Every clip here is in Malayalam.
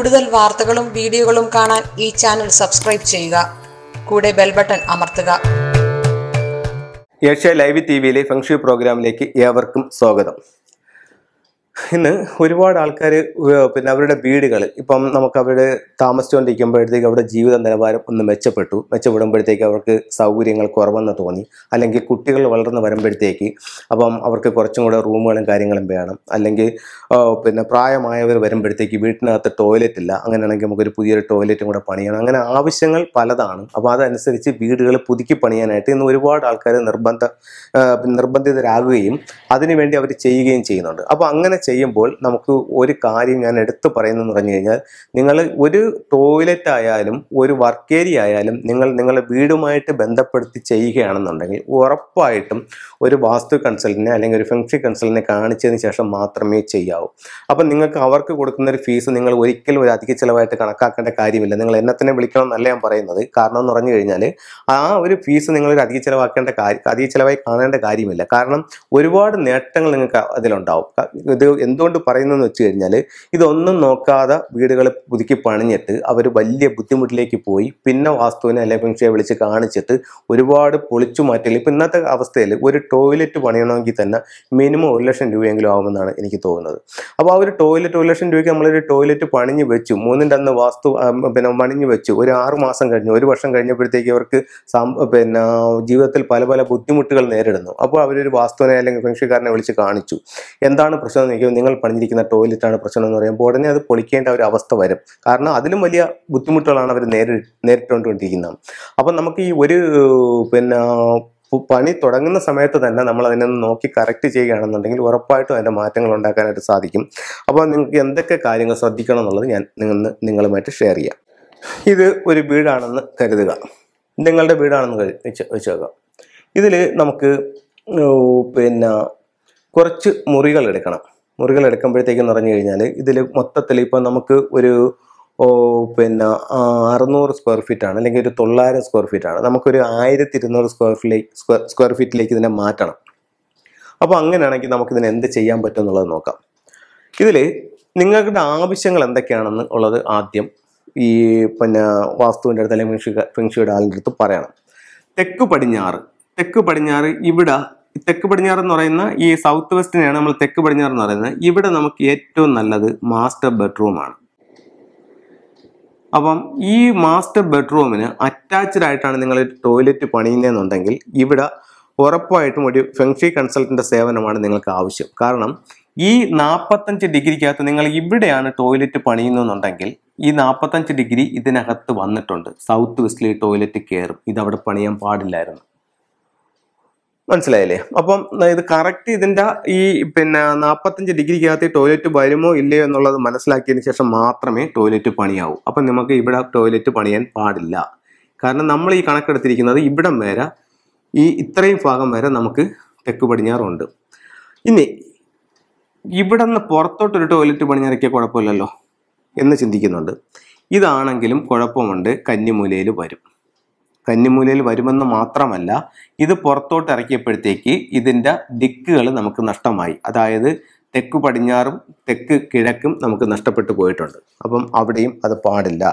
കൂടുതൽ വാർത്തകളും വീഡിയോകളും കാണാൻ ഈ ചാനൽ സബ്സ്ക്രൈബ് ചെയ്യുക കൂടെ ബെൽ ബട്ടൺ അമർത്തുക ഏഷ്യ ലൈവ് ടി വിയിലെ ഫംഗ്ഷൻ പ്രോഗ്രാമിലേക്ക് ഏവർക്കും സ്വാഗതം ഇന്ന് ഒരുപാട് ആൾക്കാർ പിന്നെ അവരുടെ വീടുകൾ ഇപ്പം നമുക്ക് അവിടെ താമസിച്ചുകൊണ്ടിരിക്കുമ്പോഴത്തേക്ക് അവരുടെ ജീവിത നിലവാരം ഒന്ന് മെച്ചപ്പെട്ടു മെച്ചപ്പെടുമ്പോഴത്തേക്ക് അവർക്ക് സൗകര്യങ്ങൾ കുറവെന്ന് തോന്നി അല്ലെങ്കിൽ കുട്ടികൾ വളർന്ന് വരുമ്പോഴത്തേക്ക് അപ്പം അവർക്ക് കുറച്ചും കൂടെ റൂമുകളും കാര്യങ്ങളും വേണം അല്ലെങ്കിൽ ആ, പിന്നെ പ്രായമായവർ വരുമ്പോഴത്തേക്ക് വീട്ടിനകത്ത് ടോയ്ലറ്റ് ഇല്ല അങ്ങനെയാണെങ്കിൽ നമുക്കൊരു പുതിയൊരു ടോയ്ലറ്റും കൂടെ പണിയണം അങ്ങനെ ആവശ്യങ്ങൾ പലതാണ് അപ്പോൾ അതനുസരിച്ച് വീടുകൾ പുതുക്കി പണിയാനായിട്ട് ഇന്ന് ഒരുപാട് ആൾക്കാർ നിർബന്ധ ആ, നിർബന്ധിതരാകുകയും അതിനുവേണ്ടി അവർ ചെയ്യുകയും ചെയ്യുന്നുണ്ട് അപ്പോൾ അങ്ങനെ ചെയ്യുമ്പോൾ നമുക്ക് ഒരു കാര്യം ഞാൻ എടുത്തു പറയുന്നതെന്ന് പറഞ്ഞു കഴിഞ്ഞാൽ നിങ്ങൾ ഒരു ടോയ്ലറ്റ് ആയാലും ഒരു വർക്ക് ഏരിയ ആയാലും നിങ്ങൾ നിങ്ങളുടെ വീടുമായിട്ട് ബന്ധപ്പെടുത്തി ചെയ്യുകയാണെന്നുണ്ടെങ്കിൽ ഉറപ്പായിട്ടും ഒരു വാസ്തു കൺസൾട്ടിനെ അല്ലെങ്കിൽ ഒരു ഫെങ്ഷി കൺസൾട്ടിനെ കാണിച്ചതിന് ശേഷം മാത്രമേ ചെയ്യാവൂ അപ്പം നിങ്ങൾക്ക് അവർക്ക് കൊടുക്കുന്ന ഒരു ഫീസ് നിങ്ങൾ ഒരിക്കലും ഒരു അധിക ചിലവായിട്ട് കണക്കാക്കേണ്ട കാര്യമില്ല നിങ്ങൾ എന്നെ തന്നെ വിളിക്കണം എന്നല്ല ഞാൻ പറയുന്നത് കാരണം എന്ന് പറഞ്ഞു കഴിഞ്ഞാൽ ആ ഒരു ഫീസ് നിങ്ങൾ ഒരു അധിക ചിലവാക്കേണ്ട കാര്യം അധിക ചിലവായി കാണേണ്ട കാര്യമില്ല കാരണം ഒരുപാട് നേട്ടങ്ങൾ നിങ്ങൾക്ക് അതിലുണ്ടാവും ക- ഇത് എന്തുകൊണ്ട് പറയുന്നതെന്ന് വെച്ച് കഴിഞ്ഞാൽ ഇതൊന്നും നോക്കാതെ വീടുകൾ പുതുക്കി പണിഞ്ഞിട്ട് അവർ വലിയ ബുദ്ധിമുട്ടിലേക്ക് പോയി പിന്നെ വാസ്തുവിനെ അല്ലെങ്കിൽ ഫെങ്ഷയെ വിളിച്ച് കാണിച്ചിട്ട് ഒരുപാട് പൊളിച്ചു മാറ്റൽ ഇപ്പം ഇന്നത്തെ അവസ്ഥയിൽ ഒരു ടോയ്ലറ്റ് പണിയണമെങ്കിൽ തന്നെ മിനിമം ഒരു ലക്ഷം രൂപയെങ്കിലും ആവുമെന്നാണ് എനിക്ക് തോന്നുന്നത് അപ്പോൾ ആ ഒരു ടോയ്ലറ്റ് ഒരു ലക്ഷം രൂപയ്ക്ക് നമ്മളൊരു ടോയ്ലറ്റ് പണിഞ്ഞ് വെച്ചു മൂന്നിൻ്റെ അന്ന് വാസ്തു ആ, പിന്നെ പണിഞ്ഞ് വെച്ചു ഒരു ആറ് മാസം കഴിഞ്ഞു ഒരു വർഷം കഴിഞ്ഞപ്പോഴത്തേക്ക് അവർക്ക് സം- പിന്നെ ജീവിതത്തിൽ പല പല ബുദ്ധിമുട്ടുകൾ നേരിടുന്നു അപ്പോൾ അവരൊരു വാസ്തുവിനെ അല്ലെങ്കിൽ ഫെങ്ഷിക്കാരനെ വിളിച്ച് കാണിച്ചു എന്താണ് പ്രശ്നം എന്ന് ചോദിക്കുമ്പോൾ നിങ്ങൾ പണിഞ്ഞിരിക്കുന്ന ടോയ്ലറ്റാണ് പ്രശ്നം എന്ന് പറയുമ്പോൾ ഉടനെ അത് പൊളിക്കേണ്ട ഒരു അവസ്ഥ വരും കാരണം അതിലും വലിയ ബുദ്ധിമുട്ടുകളാണ് അവർ നേരി നേരിട്ടുകൊണ്ടിരിക്കുന്നത് അപ്പം നമുക്ക് ഈ ഒരു പിന്നെ പു- പണി തുടങ്ങുന്ന സമയത്ത് തന്നെ നമ്മൾ അതിനെ ഒന്ന് നോക്കി കറക്റ്റ് ചെയ്യുകയാണെന്നുണ്ടെങ്കിൽ ഉറപ്പായിട്ടും അതിൻ്റെ മാറ്റങ്ങൾ ഉണ്ടാക്കാനായിട്ട് സാധിക്കും അപ്പോൾ നിങ്ങൾക്ക് എന്തൊക്കെ കാര്യങ്ങൾ ശ്രദ്ധിക്കണം എന്നുള്ളത് ഞാൻ നിങ്ങൾ നിങ്ങളുമായിട്ട് ഷെയർ ചെയ്യാം ഇത് ഒരു വീടാണെന്ന് കരുതുക നിങ്ങളുടെ വീടാണെന്ന് കരു- വെച്ച് വെച്ചേക്കാം ഇതിൽ നമുക്ക് ഓ, പിന്നെ കുറച്ച് മുറികൾ എടുക്കണം മുറികൾ എടുക്കുമ്പോഴത്തേക്കെന്ന് പറഞ്ഞു കഴിഞ്ഞാൽ ഇതിൽ മൊത്തത്തിൽ ഇപ്പം നമുക്ക് ഒരു ഓ പിന്നെ ആ, അറുന്നൂറ് സ്ക്വയർ ഫീറ്റ് ആണ് അല്ലെങ്കിൽ ഒരു തൊള്ളായിരം സ്ക്വയർ ഫീറ്റ് ആണ് നമുക്കൊരു ആയിരത്തി ഇരുന്നൂറ് സ്ക്വയർ ഫീറ്റിലേക്ക് സ്ക്വയർ സ്ക്വയർ ഫീറ്റിലേക്ക് ഇതിനെ മാറ്റണം അപ്പോൾ അങ്ങനെയാണെങ്കിൽ നമുക്കിതിന് എന്ത് ചെയ്യാൻ പറ്റും എന്നുള്ളത് നോക്കാം ഇതിൽ നിങ്ങളുടെ ആവശ്യങ്ങൾ എന്തൊക്കെയാണെന്ന് ഉള്ളത് ആദ്യം ഈ പിന്നെ വാസ്തുവിൻ്റെ അടുത്ത് അല്ലെങ്കിൽ ഫെങ്ഷി ഫെങ്ഷിയുടെ ആളിൻ്റെ അടുത്ത് പറയണം തെക്ക് പടിഞ്ഞാറ് തെക്ക് പടിഞ്ഞാറ് ഇവിടെ തെക്ക് പടിഞ്ഞാറ് എന്ന് പറയുന്ന ഈ സൗത്ത് വെസ്റ്റിനെയാണ് നമ്മൾ തെക്ക് പടിഞ്ഞാറ് എന്ന് പറയുന്നത് ഇവിടെ നമുക്ക് ഏറ്റവും നല്ലത് മാസ്റ്റർ ബെഡ്റൂമാണ് അപ്പം ഈ മാസ്റ്റർ ബെഡ്റൂമിന് അറ്റാച്ച്ഡ് ആയിട്ടാണ് നിങ്ങൾ ടോയ്ലറ്റ് പണിയുന്നതെന്നുണ്ടെങ്കിൽ ഇവിടെ ഉറപ്പായിട്ടും ഒരു ഫെങ്ഷി കൺസൾട്ടൻ്റെ സേവനമാണ് നിങ്ങൾക്ക് ആവശ്യം കാരണം ഈ നാൽപ്പത്തഞ്ച് ഡിഗ്രിക്കകത്ത് നിങ്ങൾ ഇവിടെയാണ് ടോയ്ലറ്റ് പണിയുന്നതെന്നുണ്ടെങ്കിൽ ഈ നാൽപ്പത്തഞ്ച് ഡിഗ്രി ഇതിനകത്ത് വന്നിട്ടുണ്ട് സൗത്ത് വെസ്റ്റിൽ ഈ ടോയ്ലറ്റ് കയറും ഇതവിടെ പണിയാൻ പാടില്ലായിരുന്നു മനസ്സിലായില്ലേ അപ്പം ഇത് കറക്റ്റ് ഇതിന്റെ ഈ പിന്നെ നാൽപ്പത്തഞ്ച് ഡിഗ്രിക്കകത്ത് ടോയ്ലറ്റ് വരുമോ ഇല്ലയോ എന്നുള്ളത് മനസ്സിലാക്കിയതിന് ശേഷം മാത്രമേ ടോയ്ലറ്റ് പണിയാവൂ അപ്പം നമുക്ക് ഇവിടെ ടോയ്ലറ്റ് പണിയാൻ പാടില്ല കാരണം നമ്മൾ ഈ കണക്കെടുത്തിരിക്കുന്നത് ഇവിടം വരെ ഈ ഇത്രയും ഭാഗം വരെ നമുക്ക് തെക്ക് പടിഞ്ഞാറുണ്ട് ഇനി ഇവിടെ നിന്ന് പുറത്തോട്ടൊരു ടോയ്ലറ്റ് പണിഞ്ഞിറക്കിയ കുഴപ്പമില്ലല്ലോ എന്ന് ചിന്തിക്കുന്നുണ്ട് ഇതാണെങ്കിലും കുഴപ്പമുണ്ട് കന്നിമൂലയിൽ വരും കന്നിമൂലയിൽ വരുമെന്ന് മാത്രമല്ല ഇത് പുറത്തോട്ട് ഇറക്കിയപ്പോഴത്തേക്ക് ഇതിൻ്റെ ദിക്കുകൾ നമുക്ക് നഷ്ടമായി അതായത് തെക്ക് പടിഞ്ഞാറും തെക്ക് കിഴക്കും നമുക്ക് നഷ്ടപ്പെട്ടു പോയിട്ടുണ്ട് അപ്പം അവിടെയും അത് പാടില്ല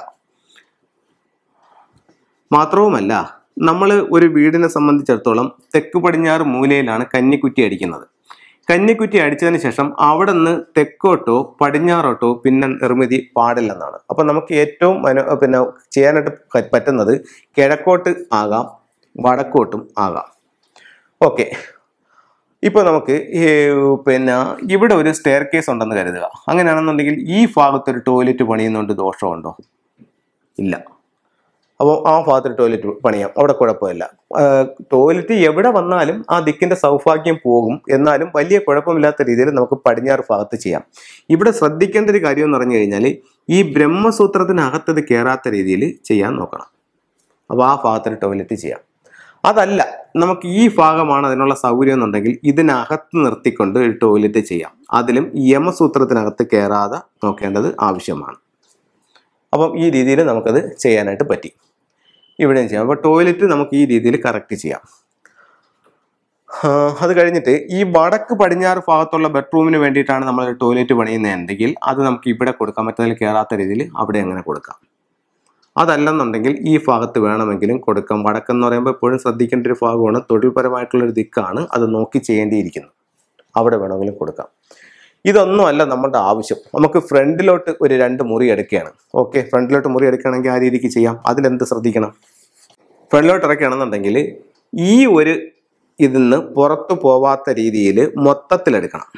മാത്രവുമല്ല നമ്മൾ ഒരു വീടിനെ സംബന്ധിച്ചിടത്തോളം തെക്ക് പടിഞ്ഞാറ് മൂലയിലാണ് കന്നിക്കുറ്റി അടിക്കുന്നത് കന്നിക്കുറ്റി അടിച്ചതിന് ശേഷം അവിടെ നിന്ന് തെക്കോട്ടോ പടിഞ്ഞാറോട്ടോ പിന്നെ നിർമ്മിതി പാടില്ലെന്നാണ് അപ്പം നമുക്ക് ഏറ്റവും മനോ പിന്നെ ചെയ്യാനായിട്ട് പ- പറ്റുന്നത് കിഴക്കോട്ട് ആകാം വടക്കോട്ടും ആകാം ഓക്കെ ഇപ്പോൾ നമുക്ക് ഈ പിന്നെ ഇവിടെ ഒരു സ്റ്റെയർ കേസ് ഉണ്ടെന്ന് കരുതുക അങ്ങനെയാണെന്നുണ്ടെങ്കിൽ ഈ ഭാഗത്തൊരു ടോയ്ലറ്റ് പണിയുന്നുണ്ട് ദോഷമുണ്ടോ ഇല്ല അപ്പോൾ ആ ഭാഗത്ത് ടോയ്ലറ്റ് പണിയാം അവിടെ കുഴപ്പമില്ല ടോയ്ലറ്റ് എവിടെ വന്നാലും ആ ദിക്കിന്റെ സൗഭാഗ്യം പോകും എന്നാലും വലിയ കുഴപ്പമില്ലാത്ത രീതിയിൽ നമുക്ക് പടിഞ്ഞാറ് ഭാഗത്ത് ചെയ്യാം ഇവിടെ ശ്രദ്ധിക്കേണ്ട ഒരു കാര്യം എന്ന് പറഞ്ഞു കഴിഞ്ഞാൽ ഈ ബ്രഹ്മസൂത്രത്തിനകത്ത് ഇത് കയറാത്ത രീതിയിൽ ചെയ്യാൻ നോക്കണം അപ്പോൾ ആ ഭാഗത്തൊരു ടോയ്ലറ്റ് ചെയ്യാം അതല്ല നമുക്ക് ഈ ഭാഗമാണ് അതിനുള്ള സൗകര്യം എന്നുണ്ടെങ്കിൽ ഇതിനകത്ത് നിർത്തിക്കൊണ്ട് ഒരു ടോയ്ലറ്റ് ചെയ്യാം അതിലും യമസൂത്രത്തിനകത്ത് കയറാതെ നോക്കേണ്ടത് ആവശ്യമാണ് അപ്പം ഈ രീതിയിൽ നമുക്കത് ചെയ്യാനായിട്ട് പറ്റി ഇവിടെയും ചെയ്യാം അപ്പോൾ ടോയ്ലറ്റ് നമുക്ക് ഈ രീതിയിൽ കറക്റ്റ് ചെയ്യാം ആ, അത് കഴിഞ്ഞിട്ട് ഈ വടക്ക് പടിഞ്ഞാറ് ഭാഗത്തുള്ള ബെഡ്റൂമിന് വേണ്ടിയിട്ടാണ് നമ്മൾ ടോയ്ലറ്റ് പണിയുന്നതെങ്കിൽ അത് നമുക്ക് ഇവിടെ കൊടുക്കാം മറ്റതിൽ കയറാത്ത രീതിയിൽ അവിടെ അങ്ങനെ കൊടുക്കാം അതല്ലെന്നുണ്ടെങ്കിൽ ഈ ഭാഗത്ത് വേണമെങ്കിലും കൊടുക്കാം വടക്കെന്ന് പറയുമ്പോൾ എപ്പോഴും ശ്രദ്ധിക്കേണ്ട ഒരു ഭാഗമാണ് തൊഴിൽപരമായിട്ടുള്ളൊരു ദിക്കാണ് അത് നോക്കി ചെയ്യേണ്ടിയിരിക്കുന്നത് അവിടെ വേണമെങ്കിലും കൊടുക്കാം ഇതൊന്നും അല്ല നമ്മുടെ ആവശ്യം നമുക്ക് ഫ്രണ്ടിലോട്ട് ഒരു രണ്ട് മുറി എടുക്കുകയാണ് ഓക്കെ ഫ്രണ്ടിലോട്ട് മുറി എടുക്കുകയാണെങ്കിൽ ആ രീതിക്ക് ചെയ്യാം അതിലെന്ത് ശ്രദ്ധിക്കണം ഫ്രണ്ടിലോട്ട് ഇറക്കുകയാണെന്നുണ്ടെങ്കിൽ ഈ ഒരു ഇതിന്ന് പുറത്തു പോവാത്ത രീതിയിൽ മൊത്തത്തിലെടുക്കണം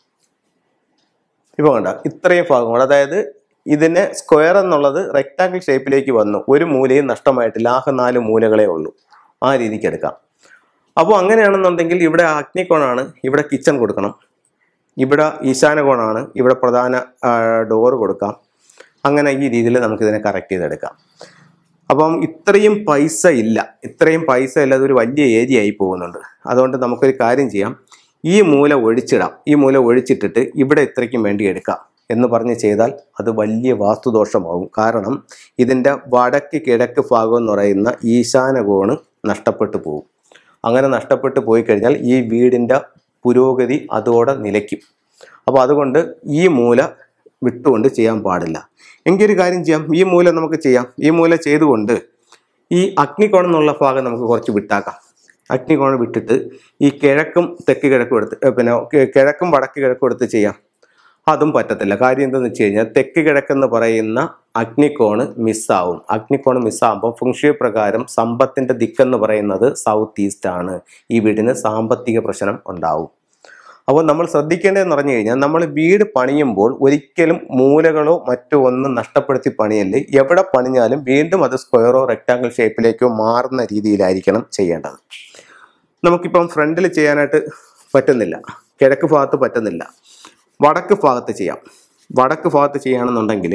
ഇപ്പോൾ വേണ്ട ഇത്രയും ഭാഗങ്ങൾ അതായത് ഇതിന് സ്ക്വയർ എന്നുള്ളത് റെക്ടാങ്കിൾ ഷേപ്പിലേക്ക് വന്നു ഒരു മൂലയും നഷ്ടമായിട്ടില്ല ആകെ നാല് മൂലകളേ ഉള്ളൂ ആ രീതിക്ക് എടുക്കാം അപ്പോൾ അങ്ങനെയാണെന്നുണ്ടെങ്കിൽ ഇവിടെ അഗ്നികോണാണ് ഇവിടെ കിച്ചൺ കൊടുക്കണം ഇവിടെ ഈശാനകോണാണ് ഇവിടെ പ്രധാന ഡോറ് കൊടുക്കാം അങ്ങനെ ഈ രീതിയിൽ നമുക്കിതിനെ കറക്റ്റ് ചെയ്തെടുക്കാം അപ്പം ഇത്രയും പൈസ ഇല്ല ഇത്രയും പൈസ ഇല്ല അതൊരു വലിയ ഏരിയ ആയി പോകുന്നുണ്ട് അതുകൊണ്ട് നമുക്കൊരു കാര്യം ചെയ്യാം ഈ മൂല ഒഴിച്ചിടാം ഈ മൂല ഒഴിച്ചിട്ടിട്ട് ഇവിടെ ഇത്രയ്ക്കും വേണ്ടി എടുക്കാം എന്ന് പറഞ്ഞ് ചെയ്താൽ അത് വലിയ വാസ്തുദോഷമാകും കാരണം ഇതിൻ്റെ വടക്ക് കിഴക്ക് ഭാഗം എന്ന് പറയുന്ന ഈശാന കോണ് നഷ്ടപ്പെട്ടു പോകും അങ്ങനെ നഷ്ടപ്പെട്ടു പോയി കഴിഞ്ഞാൽ ഈ വീടിൻ്റെ പുരോഗതി അതോടെ നിലയ്ക്കും അപ്പോൾ അതുകൊണ്ട് ഈ മൂല വിട്ടുകൊണ്ട് ചെയ്യാൻ പാടില്ല എങ്കിൽ ഒരു കാര്യം ചെയ്യാം ഈ മൂല നമുക്ക് ചെയ്യാം ഈ മൂല ചെയ്തുകൊണ്ട് ഈ അഗ്നികോണം എന്നുള്ള ഭാഗം നമുക്ക് കുറച്ച് വിട്ടാക്കാം അഗ്നികോണം വിട്ടിട്ട് ഈ കിഴക്കും തെക്ക് കിഴക്കും എടുത്ത് ഏ, പിന്നെ കി- കിഴക്കും വടക്ക് കിഴക്കും എടുത്ത് ചെയ്യാം അതും പറ്റത്തില്ല കാര്യം എന്താണെന്ന് വെച്ച് കഴിഞ്ഞാൽ തെക്ക് കിഴക്കെന്ന് പറയുന്ന അഗ്നികോണ് മിസ്സാവും അഗ്നികോണ് മിസ്സാകുമ്പോൾ ഫുങ്ഷി പ്രകാരം സമ്പത്തിന്റെ ദിക്കെന്ന് പറയുന്നത് സൗത്ത് ഈസ്റ്റ് ആണ് ഈ വീടിന് സാമ്പത്തിക പ്രശ്നം ഉണ്ടാവും അപ്പോൾ നമ്മൾ ശ്രദ്ധിക്കേണ്ടതെന്ന് പറഞ്ഞു കഴിഞ്ഞാൽ നമ്മൾ വീട് പണിയുമ്പോൾ ഒരിക്കലും മൂലകളോ മറ്റോ ഒന്നും നഷ്ടപ്പെടുത്തി പണിയല്ലേ എവിടെ പണിഞ്ഞാലും വീണ്ടും അത് സ്ക്വയറോ റെക്ടാങ്കിൾ ഷേപ്പിലേക്കോ മാറുന്ന രീതിയിലായിരിക്കണം ചെയ്യേണ്ടത് നമുക്കിപ്പം ഫ്രണ്ടിൽ ചെയ്യാനായിട്ട് പറ്റുന്നില്ല കിഴക്ക് ഭാഗത്ത് പറ്റുന്നില്ല വടക്ക് ഭാഗത്ത് ചെയ്യാം വടക്ക് ഭാഗത്ത് ചെയ്യുകയാണെന്നുണ്ടെങ്കിൽ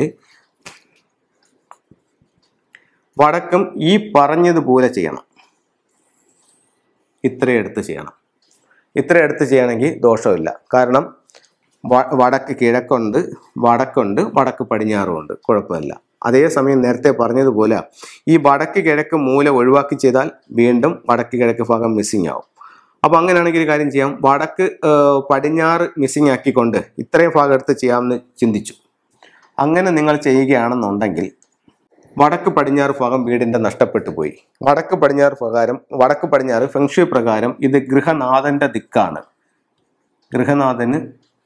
വടക്കും ഈ പറഞ്ഞതുപോലെ ചെയ്യണം ഇത്രയും എടുത്ത് ചെയ്യണം ഇത്ര എടുത്ത് ചെയ്യണമെങ്കിൽ ദോഷമില്ല കാരണം വ- വടക്ക് കിഴക്കുണ്ട് വടക്കുണ്ട് വടക്ക് പടിഞ്ഞാറുമുണ്ട് കുഴപ്പമില്ല അതേസമയം നേരത്തെ പറഞ്ഞതുപോലെ ഈ വടക്ക് കിഴക്ക് മൂല ഒഴിവാക്കി ചെയ്താൽ വീണ്ടും വടക്ക് കിഴക്ക് ഭാഗം മിസ്സിങ് ആവും അപ്പോൾ അങ്ങനെയാണെങ്കിൽ ഒരു കാര്യം ചെയ്യാം വടക്ക് ആ, പടിഞ്ഞാറ് മിസ്സിങ് ആക്കിക്കൊണ്ട് ഇത്രയും ഭാഗം എടുത്ത് ചെയ്യാമെന്ന് ചിന്തിച്ചു അങ്ങനെ നിങ്ങൾ ചെയ്യുകയാണെന്നുണ്ടെങ്കിൽ വടക്ക് പടിഞ്ഞാറ് ഭാഗം വീടിന്റെ നഷ്ടപ്പെട്ടു പോയി വടക്ക് പടിഞ്ഞാറ് പ്രകാരം വടക്ക് പടിഞ്ഞാറ് ഫെങ്ഷു പ്രകാരം ഇത് ഗൃഹനാഥന്റെ ദിക്കാണ് ഗൃഹനാഥന്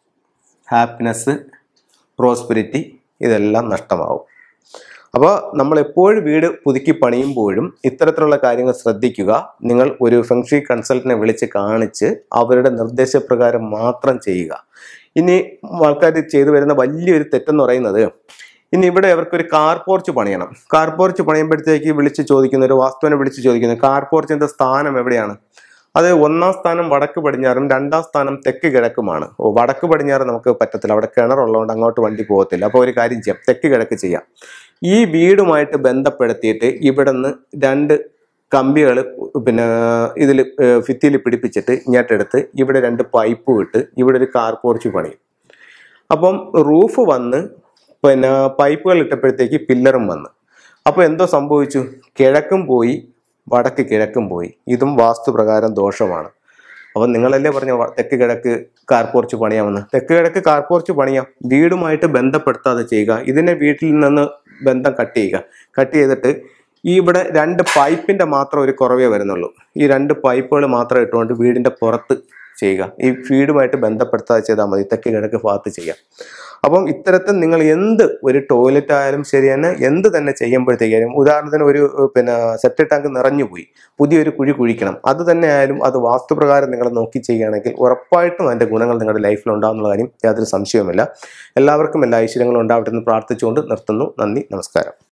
ഹാപ്പിനെസ് പ്രോസ്പെരിറ്റി ഇതെല്ലാം നഷ്ടമാവും അപ്പോൾ നമ്മൾ എപ്പോഴും വീട് പുതുക്കി പണിയുമ്പോഴും ഇത്തരത്തിലുള്ള കാര്യങ്ങൾ ശ്രദ്ധിക്കുക നിങ്ങൾ ഒരു ഫെങ്ഷി കൺസൾട്ടിനെ വിളിച്ച് കാണിച്ച് അവരുടെ നിർദ്ദേശപ്രകാരം മാത്രം ചെയ്യുക ഇനി ആൾക്കാർ ചെയ്തു വരുന്ന വലിയൊരു തെറ്റെന്ന് പറയുന്നത് ഇനി ഇവിടെ അവർക്കൊരു കാർ പോർച്ച് പണിയണം കാർ പോർച്ച് പണിയുമ്പോഴത്തേക്ക് വിളിച്ച് ചോദിക്കുന്ന ഒരു വാസ്തുവിനെ വിളിച്ച് ചോദിക്കുന്നു കാർ പോർച്ചിന്റെ സ്ഥാനം എവിടെയാണ് അത് ഒന്നാം സ്ഥാനം വടക്ക് പടിഞ്ഞാറും രണ്ടാം സ്ഥാനം തെക്ക് കിഴക്കുമാണ് ഓ വടക്ക് പടിഞ്ഞാറ് നമുക്ക് പറ്റത്തില്ല അവിടെ കിണറുള്ളതുകൊണ്ട് അങ്ങോട്ട് വണ്ടി പോകത്തില്ല അപ്പോൾ ഒരു കാര്യം ചെയ്യാം തെക്ക് കിഴക്ക് ചെയ്യാം ഈ വീടുമായിട്ട് ബന്ധപ്പെടുത്തിയിട്ട് ഇവിടെ നിന്ന് രണ്ട് കമ്പികൾ പിന്നെ ഇതിൽ ഭിത്തിയിൽ പിടിപ്പിച്ചിട്ട് ഇങ്ങോട്ടെടുത്ത് ഇവിടെ രണ്ട് പൈപ്പ് വിട്ട് ഇവിടെ ഒരു കാർ പോർച്ച് പണിയും അപ്പം റൂഫ് വന്ന് പിന്നെ പൈപ്പുകൾ ഇട്ടപ്പോഴത്തേക്ക് പില്ലറും വന്ന് അപ്പോൾ എന്തോ സംഭവിച്ചു കിഴക്കും പോയി വടക്ക് കിഴക്കും പോയി ഇതും വാസ്തുപ്രകാരം ദോഷമാണ് അപ്പം നിങ്ങളല്ലേ പറഞ്ഞ വ- തെക്ക് കിഴക്ക് കാർപോർച്ച് പണിയാമെന്ന് തെക്ക് കിഴക്ക് കാർപോർച്ച് പണിയാം വീടുമായിട്ട് ബന്ധപ്പെടുത്താതെ ചെയ്യുക ഇതിനെ വീട്ടിൽ നിന്ന് ബന്ധം കട്ട് ചെയ്യുക കട്ട് ചെയ്തിട്ട് ഈ ഇവിടെ രണ്ട് പൈപ്പിന്റെ മാത്രം ഒരു കുറവേ വരുന്നുള്ളൂ ഈ രണ്ട് പൈപ്പുകൾ മാത്രം ഇട്ടുകൊണ്ട് വീടിന്റെ പുറത്ത് ചെയ്യുക ഈ ഫീഡുമായിട്ട് ബന്ധപ്പെടുത്താതെ ചെയ്താൽ മതി തെക്ക് കിഴക്ക് ഭാഗത്ത് ചെയ്യാം അപ്പം ഇത്തരത്തിൽ നിങ്ങൾ എന്ത് ഒരു ടോയ്ലറ്റ് ആയാലും ശരി തന്നെ എന്ത് തന്നെ ചെയ്യുമ്പോഴത്തേക്കും ഉദാഹരണത്തിന് ഒരു ഏഹ്, പിന്നെ സെപ്റ്റി ടാങ്ക് നിറഞ്ഞു പോയി പുതിയൊരു കുഴി കുഴിക്കണം അത് തന്നെ ആയാലും അത് വാസ്തുപ്രകാരം നിങ്ങൾ നോക്കി ചെയ്യുകയാണെങ്കിൽ ഉറപ്പായിട്ടും അതിൻ്റെ ഗുണങ്ങൾ നിങ്ങളുടെ ലൈഫിൽ ഉണ്ടാകുന്ന കാര്യം യാതൊരു സംശയവുമില്ല എല്ലാവർക്കും എല്ലാ ഐശ്വര്യങ്ങളും ഉണ്ടാവട്ടെ എന്ന് പ്രാർത്ഥിച്ചുകൊണ്ട് നിർത്തുന്നു നന്ദി നമസ്കാരം